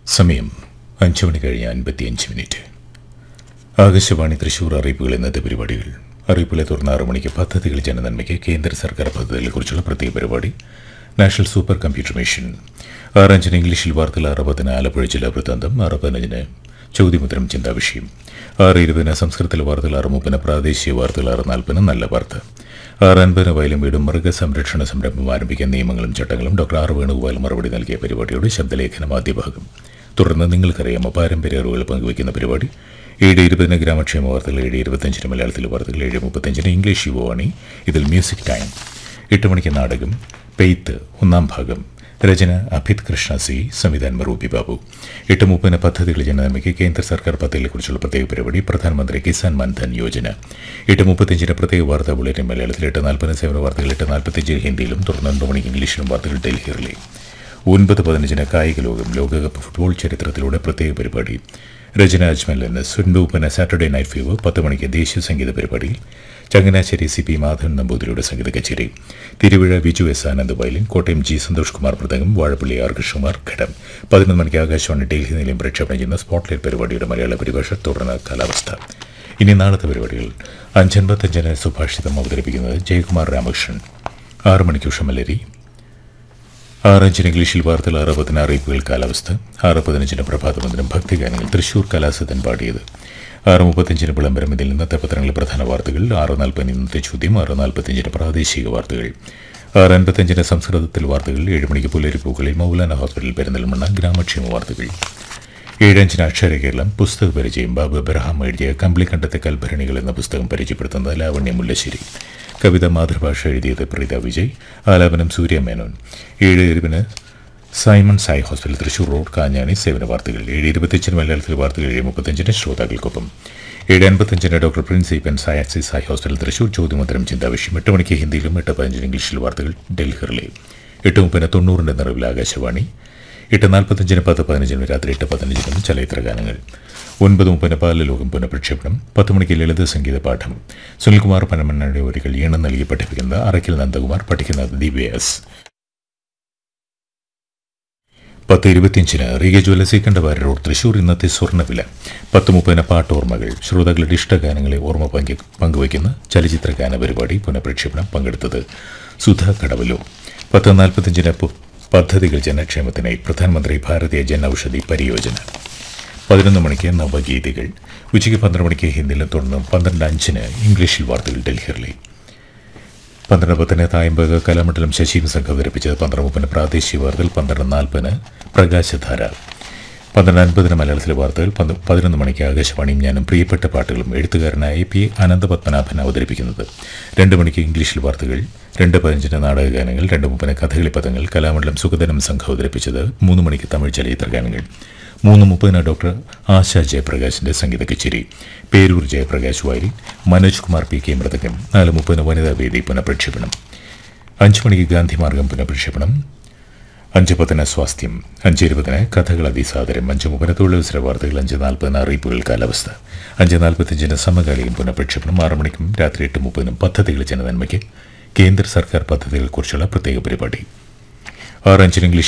സമയം അഞ്ചു മണി കഴിഞ്ഞ് അൻപത്തിയഞ്ച് മിനിറ്റ് ആകാശവാണി തൃശൂർ അറിയിപ്പുകൾ ഇന്നത്തെ പരിപാടികൾ അറിയിപ്പിലെ തുടർന്ന് ആറു മണിക്ക് പദ്ധതികൾ ജനനന്മയ്ക്ക് കേന്ദ്ര സർക്കാർ പദ്ധതികളെക്കുറിച്ചുള്ള പ്രത്യേക പരിപാടി നാഷണൽ സൂപ്പർ കമ്പ്യൂട്ടർ മിഷൻ ആറഞ്ചിന് ഇംഗ്ലീഷിൽ വാർത്തകൾ ആറ് പതിന് ആലപ്പുഴ ജില്ലാ വൃത്താന്തം ആറ് പതിനഞ്ചിന് ചോദ്യമുദ്രം ചിന്താവിഷയം ആറ് ഇരുപതിന് സംസ്കൃതത്തിലെ വാർത്തകൾ ആറ് മുപ്പതിന് പ്രാദേശിക വാർത്തകൾ ആറ് നാൽപ്പതിന് നല്ല വാർത്ത ആറ് അൻപതിന് വയലും വീടും മൃഗസംരക്ഷണ സംരംഭം ആരംഭിക്കാൻ നിയമങ്ങളും ചട്ടങ്ങളും ഡോക്ടർ ആർ വേണുഗോപാൽ മറുപടി നൽകിയ പരിപാടിയുടെ ശബ്ദലേഖനം ആദ്യ ഭാഗം തുടർന്ന് നിങ്ങൾക്കറിയാമോ പാരമ്പര്യ അറിവുകൾ പങ്കുവയ്ക്കുന്ന പരിപാടി ഏഴ് ഇരുപതിന് ഗ്രാമക്ഷേമ വാർത്തകൾ ഏഴ് ഇരുപത്തഞ്ചിന് മലയാളത്തിലെ വാർത്തകൾ ഏഴ് മുപ്പത്തഞ്ചിന് ഇംഗ്ലീഷ് യുവവാണി ഇതിൽ മ്യൂസിക് ടൈം എട്ട് മണിക്ക് നാടകം പെയ്ത്ത് ഒന്നാം ഭാഗം രചന അഭിത് കൃഷ്ണ സി സംവിധാനം റൂബി ബാബു എട്ട് മുപ്പതിന് പദ്ധതികൾ ജനനന്മയ്ക്ക് കേന്ദ്ര സർക്കാർ പദ്ധതികളെക്കുറിച്ചുള്ള പ്രത്യേക പരിപാടി പ്രധാനമന്ത്രി കിസാൻ മൻധൻ യോജന എട്ട് മുപ്പത്തഞ്ചിന് പ്രത്യേക വാർത്താ ബുള്ളറ്റിൻ മലയാളത്തിൽ എട്ട് നാൽപ്പതിന് സേവന വാർത്തകൾ എട്ട് നാൽപ്പത്തഞ്ച് ഹിന്ദിയിലും തുടർന്ന് രണ്ട് മണിക്ക് ഇംഗ്ലീഷിലും വാർത്തകൾ ഡൽഹിയിലെ ഒൻപത് പതിനഞ്ചിന് കായിക ലോകം ലോകകപ്പ് ഫുട്ബോൾ ചരിത്രത്തിലൂടെ പ്രത്യേക പരിപാടി രചന അജ്മൽ എൻ എസ് ഒൻപത് സാറ്റർഡേ നൈറ്റ് ഫീവർ പത്ത് മണിക്ക് ദേശീയ സംഗീത പരിപാടിയിൽ ചങ്ങനാശ്ശേരി സി പി മാധവൻ നമ്പൂതിരിയുടെ സംഗീത കച്ചേരി Thiruvizha Viju S Anand violin Kottayam G Santhosh Kumar mridangam Vazhappally R Krishnakumar ghatam പതിനൊന്ന് മണിക്ക് ആകാശവാണി ഡൽഹി നിലയം പ്രക്ഷേപണം ചെയ്യുന്ന സ്പോട്ട്ലൈറ്റ് പരിപാടിയുടെ മലയാള പരിഭാഷ തുടർന്ന് കാലാവസ്ഥ ഇനി നാളത്തെ പരിപാടികൾ അഞ്ചൻപത്തഞ്ചിന് സുഭാഷിതം അവതരിപ്പിക്കുന്നത് ജയകുമാർ രാമകൃഷ്ണൻ ആറ് മണിക്ക് ഉഷമലരി ആറഞ്ചിന് ഇംഗ്ലീഷിൽ വാർത്തകൾ ആറ് പതിന് അറിയിപ്പുകൾ കാലാവസ്ഥ ആറ് പതിനഞ്ചിന് പ്രഭാതമന്ദിരം ഭക്തിഗാനങ്ങൾ തൃശൂർ കലാസദൻ പാടിയത് ആറ് മുപ്പത്തഞ്ചിന് വിളംബരം ഇതിൽ ഇന്നത്തെ പത്രങ്ങളിലെ പ്രധാന വാർത്തകൾ ആറ് നാൽപ്പതിന് ഇന്നത്തെ ചോദ്യം ആറ് നാൽപ്പത്തഞ്ചിന് പ്രാദേശിക വാർത്തകൾ ആറ് അൻപത്തഞ്ചിന് സംസ്കൃതത്തിൽ വാർത്തകൾ ഏഴ് മണിക്ക് പുലരിപ്പൂക്കളിൽ മൗലാന ഹോസ്പിറ്റൽ പെരിന്തൽമണ്ണ ഗ്രാമക്ഷേമ വാർത്തകൾ ഏഴഞ്ചിന് അക്ഷര കേരളം പുസ്തക പരിചയം ബാബു എബ്രഹാം എഴുതിയ കമ്പിളിക്കണ്ടത്തെ കൽഭരണികൾ എന്ന പുസ്തകം പരിചയപ്പെടുത്തുന്നത് ലാവണ്യ മുല്ലശ്ശേരി കവിത മാതൃഭാഷ എഴുതിയത് പ്രീത വിജയ് ആലാപനം സൂര്യ മേനോൻ ഏഴ് ഇരുപതിന് Simon Sai hospital Thrissur road Kanjani സേവന വാർത്തകൾ ഏഴ് ഇരുപത്തിയഞ്ചിന് മലയാളത്തിൽ വാർത്തകൾ ഏഴ് മുപ്പത്തഞ്ചിന് ശ്രോതാക്കൾക്കൊപ്പം ഏഴ് അൻപത്തഞ്ചിന് ഡോക്ടർ പ്രിൻസിപ്പൻ സായാക്സി സായി ഹോസ്പിറ്റൽ തൃശൂർ ചോദ്യമുത്തരം ചിന്താവിഷയം എട്ട് മണിക്ക് ഹിന്ദിയിലും എട്ട് പതിനഞ്ചിന് ഇംഗ്ലീഷിൽ വാർത്തകൾ ഡൽഹിറിലെ എട്ട് മുപ്പതിന് തൊണ്ണൂറിൻ്റെ നിറവിൽ ആകാശവാണി എട്ട് നാൽപ്പത്തഞ്ചിന് പത്ത് പതിനഞ്ചിന് രാത്രി എട്ട് പതിനഞ്ചിനും ചലച്ചിത്ര ഗാനങ്ങൾ ഒൻപത് മുപ്പതിന് ബാലലോകം പുനഃപ്രക്ഷേപണം പത്ത് മണിക്ക് ലളിത സംഗീത പാഠം സുനിൽകുമാർ പനമണ്ണയുടെ വരികൾ ഈണം നൽകി പഠിപ്പിക്കുന്നത് അറയ്ക്കൽ നന്ദകുമാർ പഠിക്കുന്നത് ദിവ്യ എസ് പത്ത് ഇരുപത്തിയഞ്ചിന് റീഗ ജ്വല്ലസി കണ്ടവാര റോഡ് തൃശൂർ ഇന്നത്തെ സ്വർണ്ണവില പത്ത് മുപ്പതിന് പാട്ടോർമ്മകൾ ശ്രോതാക്കളുടെ ഇഷ്ടഗാനങ്ങളെ ഓർമ്മ പങ്കു പങ്കുവയ്ക്കുന്ന ചലച്ചിത്ര ഗാന പരിപാടി പുനഃപ്രക്ഷേപണം പങ്കെടുത്തത് സുധാ കടവലോ പത്ത് നാൽപ്പത്തഞ്ചിന് പദ്ധതികൾ ജനക്ഷേമത്തിനായി പ്രധാനമന്ത്രി ഭാരതീയ ജൻ ഔഷധി പരിയോജന പതിനൊന്ന് മണിക്ക് നവഗീതികൾ ഉച്ചയ്ക്ക് പന്ത്രണ്ട് മണിക്ക് ഹിന്ദിയിലും തുടർന്ന് പന്ത്രണ്ട് അഞ്ചിന് ഇംഗ്ലീഷിൽ വാർത്തകൾ ഡൽഹിയിലെ പന്ത്രണ്ട് പത്തിന് തായമ്പക കലാമണ്ഡലം ശശിയും സംഘം അവതരിപ്പിച്ചത് പന്ത്രണ്ട് മുപ്പതിന് പ്രാദേശിക വാർത്തകൾ പന്ത്രണ്ട് നാൽപ്പതിന് പ്രകാശധാര പന്ത്രണ്ട് അൻപതിന് മലയാളത്തിലെ വാർത്തകൾ പന്ത് പതിനൊന്ന് മണിക്ക് ആകാശവാണിയും ഞാനും പ്രിയപ്പെട്ട പാട്ടുകളും എഴുത്തുകാരനായ പി അനന്തപത്മനാഭൻ അവതരിപ്പിക്കുന്നത് രണ്ട് മണിക്ക് ഇംഗ്ലീഷിൽ വാർത്തകൾ രണ്ട് പതിനഞ്ചിന് നാടകഗാനങ്ങൾ രണ്ട് മുപ്പതിന് കഥകളി പദങ്ങൾ കലാമണ്ഡലം സുഗതനം സംഘം അവതരിപ്പിച്ചത് മൂന്ന് മണിക്ക് തമിഴ് ചലച്ചിത്ര ഗാനങ്ങൾ മൂന്ന് മുപ്പതിന് ഡോക്ടർ ആശ ജയപ്രകാശിന്റെ സംഗീത കച്ചേരി പേരൂർ ജയപ്രകാശ് വാരി മനോജ് കുമാർ പി കെ മൃതകം നാല് മുപ്പതിന് വനിതാ വേദി പുനഃപ്രക്ഷേപണം അഞ്ച് മണിക്ക് ഗാന്ധിമാർഗം പുനഃപ്രക്ഷേപണം അഞ്ച് പത്തിന് സ്വാസ്ഥ്യം അഞ്ച് ഇരുപതിന് കഥകൾ അതിസാദരം അഞ്ച് മുപ്പതിന് തൊഴിലവസര വാർത്തകൾ അഞ്ച് നാൽപ്പതിന് അറിയിപ്പുകൾ കാലാവസ്ഥ അഞ്ച് നാൽപ്പത്തഞ്ചിന് സമകാലികം പുനഃപ്രക്ഷേപണം ആറ് മണിക്കും രാത്രി എട്ട് മുപ്പതിനും പദ്ധതികൾ ജനനന്മയ്ക്ക് കേന്ദ്ര സർക്കാർ പദ്ധതികളെക്കുറിച്ചുള്ള പ്രത്യേക പരിപാടി ആറ് അഞ്ചിന് ഇംഗ്ലീഷ്